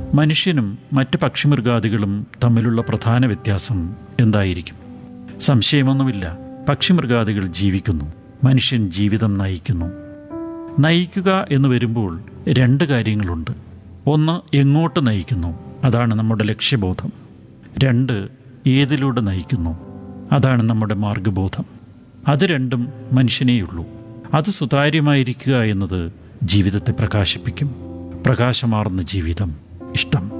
മനുഷ്യനും മറ്റ് പക്ഷിമൃഗാദികളും തമ്മിലുള്ള പ്രധാന വ്യത്യാസം എന്തായിരിക്കും സംശയമൊന്നുമില്ല പക്ഷിമൃഗാദികൾ ജീവിക്കുന്നു മനുഷ്യൻ ജീവിതം നയിക്കുന്നു നയിക്കുക എന്ന് വരുമ്പോൾ രണ്ട് കാര്യങ്ങളുണ്ട് ഒന്ന് എങ്ങോട്ട് നയിക്കുന്നു അതാണ് നമ്മുടെ ലക്ഷ്യബോധം രണ്ട് ഏതിലൂടെ നയിക്കുന്നു അതാണ് നമ്മുടെ മാർഗബോധം അത് രണ്ടും മനുഷ്യനേയുള്ളൂ അത് സുതാര്യമായിരിക്കുക എന്നത് ജീവിതത്തെ പ്രകാശിപ്പിക്കും പ്രകാശമാർന്ന ജീവിതം ഇഷ്ടം